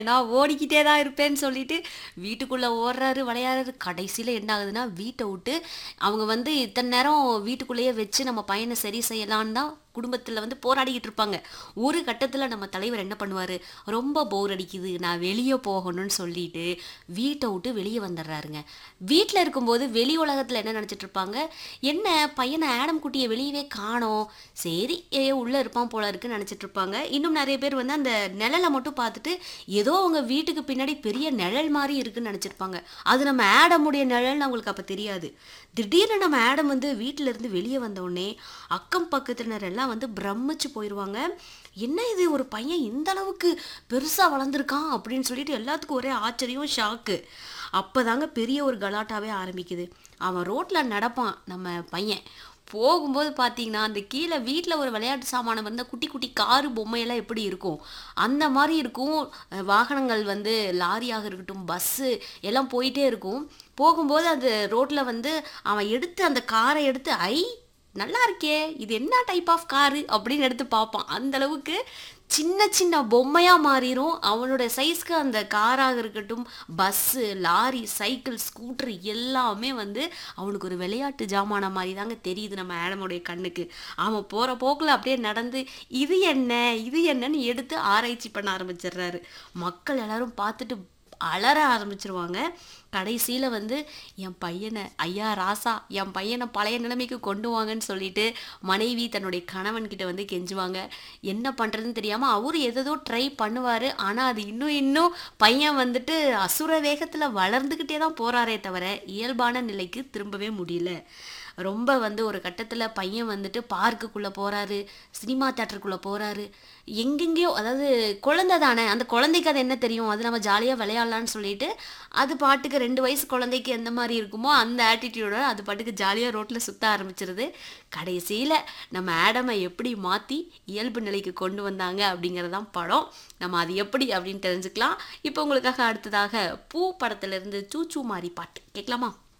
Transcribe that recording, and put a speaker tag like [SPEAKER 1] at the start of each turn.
[SPEAKER 1] நான் ஓடிக்கிட்டே தான் இருப்பேன்னு சொல்லிட்டு வீட்டுக்குள்ள ஓடுறாரு விளையாடுறாரு கடைசியில் என்ன ஆகுதுன்னா வீட்டை விட்டு அவங்க வந்து இத்தனை நேரம் வீட்டுக்குள்ளேயே வச்சு நம்ம பையனை சரி செய்யலான்னு தான் குடும்பத்தில் வந்து போராடிக்கிட்டு இருப்பாங்க ஒரு கட்டத்தில் நம்ம தலைவர் என்ன பண்ணுவார் ரொம்ப போர் அடிக்குது நான் வெளியே போகணும்னு சொல்லிட்டு வீட்டை விட்டு வெளியே வந்துடுறாருங்க வீட்டில் இருக்கும்போது வெளி உலகத்தில் என்ன நினச்சிட்டு இருப்பாங்க என்ன பையனை ஆடம் குட்டியை வெளியவே காணோம் சரி ஏ உள்ளே இருப்பான் போல இருக்குன்னு நினச்சிட்டு இருப்பாங்க இன்னும் நிறைய பேர் வந்து அந்த நிழலை மட்டும் பார்த்துட்டு ஏதோ அவங்க வீட்டுக்கு பின்னாடி பெரிய நிழல் மாதிரி இருக்குன்னு நினச்சிருப்பாங்க அது நம்ம ஆடமுடைய நிழல்னு அவங்களுக்கு அப்போ தெரியாது திடீர்னு நம்ம ஆடம் வந்து வீட்டில இருந்து வெளியே வந்த உடனே அக்கம் பக்கத்தினர் எல்லாம் வந்து பிரமிச்சு போயிடுவாங்க என்ன இது ஒரு பையன் இந்த அளவுக்கு பெருசாக வளர்ந்துருக்கான் அப்படின்னு சொல்லிட்டு எல்லாத்துக்கும் ஒரே ஆச்சரியம் ஷாக்கு அப்போதாங்க பெரிய ஒரு கலாட்டாவே ஆரம்பிக்குது அவன் ரோட்டில் நடப்பான் நம்ம பையன் போகும்போது பார்த்தீங்கன்னா அந்த கீழே வீட்டில் ஒரு விளையாட்டு சாமானம் வந்து குட்டி குட்டி காரு பொம்மையெல்லாம் எப்படி இருக்கும் அந்த மாதிரி இருக்கும் அஹ் வாகனங்கள் வந்து லாரியாக இருக்கட்டும் பஸ்ஸு எல்லாம் போயிட்டே இருக்கும் போகும்போது அந்த ரோட்டில் வந்து அவன் எடுத்து அந்த காரை எடுத்து ஐ நல்லா இருக்கே இது என்ன டைப் ஆஃப் காரு அப்படின்னு எடுத்து பார்ப்பான் அந்த அளவுக்கு சின்ன சின்ன பொம்மையாக மாறிடும் அவனோட சைஸ்க்கு அந்த காராக இருக்கட்டும் பஸ்ஸு லாரி சைக்கிள் ஸ்கூட்டர் எல்லாமே வந்து அவனுக்கு ஒரு விளையாட்டு ஜாமான மாதிரி தாங்க தெரியுது நம்ம ஆடமுடைய கண்ணுக்கு அவன் போகிற போக்கில் அப்படியே நடந்து இது என்ன இது என்னன்னு எடுத்து ஆராய்ச்சி பண்ண ஆரம்பிச்சிடுறாரு மக்கள் எல்லாரும் பார்த்துட்டு அலற ஆரம்பிச்சிருவாங்க கடைசியில் வந்து என் பையனை ஐயா ராசா என் பையனை பழைய நிலைமைக்கு கொண்டு வாங்கன்னு சொல்லிட்டு மனைவி தன்னுடைய கணவன்கிட்ட வந்து கெஞ்சுவாங்க என்ன பண்ணுறதுன்னு தெரியாமல் அவர் எதோ ட்ரை பண்ணுவார் ஆனால் அது இன்னும் இன்னும் பையன் வந்துட்டு அசுர வேகத்தில் வளர்ந்துக்கிட்டே தான் போகிறாரே தவிர இயல்பான நிலைக்கு திரும்பவே முடியல ரொம்ப வந்து ஒரு கட்டத்தில் பையன் வந்துட்டு பார்க்குக்குள்ளே போகிறாரு சினிமா தேட்டருக்குள்ளே போகிறாரு எங்கெங்கேயோ அதாவது குழந்தை தானே அந்த குழந்தைக்கு அது என்ன தெரியும் அது நம்ம ஜாலியாக விளையாடலான்னு சொல்லிட்டு அது பாட்டுக்கு ரெண்டு வயசு குழந்தைக்கு எந்த மாதிரி இருக்குமோ அந்த ஆட்டிடியூட அது பாட்டுக்கு ஜாலியாக ரோட்டில் சுற்ற ஆரம்பிச்சிருது கடைசியில் நம்ம ஆடமை எப்படி மாற்றி இயல்பு நிலைக்கு கொண்டு வந்தாங்க அப்படிங்கிறதான் படம் நம்ம அது எப்படி அப்படின்னு தெரிஞ்சுக்கலாம் இப்போ உங்களுக்காக அடுத்ததாக பூ படத்துலேருந்து சூச்சு மாறி பாட்டு கேட்கலாமா